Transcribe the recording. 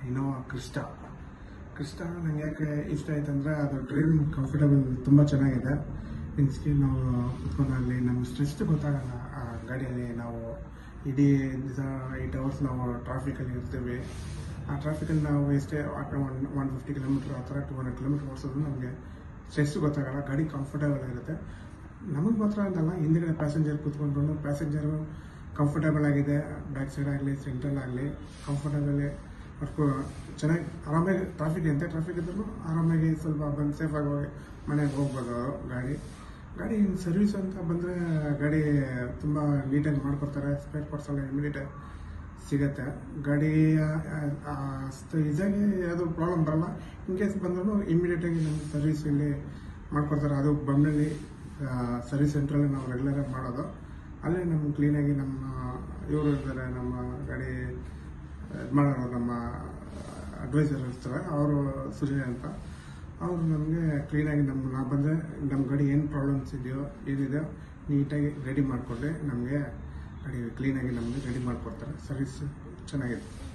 Innova Crysta Crysta ನಂಗೆ ಯಾಕೆ ಇಷ್ಟ ಆಯ್ತು ಅಂದರೆ ಅದು ಡ್ರೈವಿಂಗ್ ಕಂಫರ್ಟಬಲ್ ತುಂಬ ಚೆನ್ನಾಗಿದೆ ಮೀನ್ಸ್ಗೆ ನಾವು ಕುತ್ಕೊಂಡಲ್ಲಿ ನಮ್ಗೆ ಸ್ಟ್ರೆಸ್ ಗೊತ್ತಾಗಲ್ಲ ಆ ಗಾಡಿಯಲ್ಲಿ ನಾವು ಇಡೀ ದಿವಸ ಏಯ್ಟ್ ಅವರ್ಸ್ ನಾವು ಟ್ರಾಫಿಕಲ್ಲಿ ಇರ್ತೀವಿ ಆ ಟ್ರಾಫಿಕಲ್ಲಿ ನಾವು ಎಷ್ಟೇ ಒನ್ ಒನ್ ಫಿಫ್ಟಿ ಕಿಲೋಮೀಟ್ರ್ ಆ ಥರ ಟೂ ಹಂಡ್ರೆಡ್ ಕಿಲೋಮೀಟ್ರ್ ಓಡಿಸೋದು ನಮಗೆ ಸ್ಟ್ರೆಸ್ ಗೊತ್ತಾಗಲ್ಲ ಗಾಡಿ ಕಂಫರ್ಟಬಲ್ ಇರುತ್ತೆ ನಮಗೆ ಮಾತ್ರ ಅಂತಲ್ಲ ಹಿಂದ್ಗಡೆ ಪ್ಯಾಸೆಂಜರ್ ಕೂತ್ಕೊಂಡು ಪ್ಯಾಸೆಂಜರು ಕಂಫರ್ಟಬಲ್ ಆಗಿದೆ ಬ್ಯಾಕ್ ಸೈಡ್ ಆಗಲಿ ಸೆಂಟ್ರಲ್ ಆಗಲಿ ಕಂಫರ್ಟಬಲ್ ವರ್ಕು ಚೆನ್ನಾಗಿ ಆರಾಮಾಗಿ ಟ್ರಾಫಿಕ್ ಎಂತೆ ಟ್ರಾಫಿಕ್ ಇದ್ರೂ ಆರಾಮಾಗಿ ಸ್ವಲ್ಪ ಬಂದು ಸೇಫಾಗಿ ಹೋಗಿ ಮನೆಗೆ ಹೋಗ್ಬೋದು ಗಾಡಿ ಗಾಡಿ ಸರ್ವಿಸ್ ಅಂತ ಬಂದರೆ ಗಾಡಿ ತುಂಬ ನೀಟಾಗಿ ಮಾಡ್ಕೊಡ್ತಾರೆ ಸ್ಪೇರ್ ಪಾರ್ಟ್ಸ್ ಎಲ್ಲ ಇಮಿಡಿಯೇಟಾಗಿ ಸಿಗತ್ತೆ ಗಾಡಿ ಆ, ಅಷ್ಟು ಈಸಿಯಾಗಿ ಯಾವುದು ಪ್ರಾಬ್ಲಮ್ ಬರಲ್ಲ ಇನ್ ಕೇಸ್ ಬಂದರೂ ಇಮಿಡಿಯೇಟಾಗಿ ನಮ್ಮ ಸರ್ವಿಸ್ ಇಲ್ಲಿ ಮಾಡ್ಕೊಡ್ತಾರೆ ಅದು ಬೊಮ್ಮನಳ್ಳಿ ಸರ್ವಿಸ್ ಸೆಂಟ್ರಲ್ಲಿ ನಾವು ರೆಗ್ಯುಲರಾಗಿ ಮಾಡೋದು ಅಲ್ಲೇ ನಮ್ಮ ಕ್ಲೀನಾಗಿ ನಮ್ಮ ಇವರು ಇರ್ತಾರೆ ನಮ್ಮ ಗಾಡಿ ಇದು ಮಾಡೋರು ನಮ್ಮ ಅಡ್ವೈಸರ್ ಇರ್ತಾರೆ ಅವರು ಸುರೇಶ್ ಅಂತ ಅವರು ನಮಗೆ ಕ್ಲೀನಾಗಿ ನಮ್ಮ ನಾವು ಬಂದರೆ ನಮ್ಮ ಗಾಡಿ ಏನು ಪ್ರಾಬ್ಲಮ್ಸ್ ಇದೆಯೋ ಏನಿದೆಯೋ ನೀಟಾಗಿ ರೆಡಿ ಮಾಡಿಕೊಂಡೆ ನಮಗೆ ಗಾಡಿ ಕ್ಲೀನಾಗಿ ನಮಗೆ ರೆಡಿ ಮಾಡಿಕೊಡ್ತಾರೆ ಸರ್ವಿಸ್ ಚೆನ್ನಾಗಿದೆ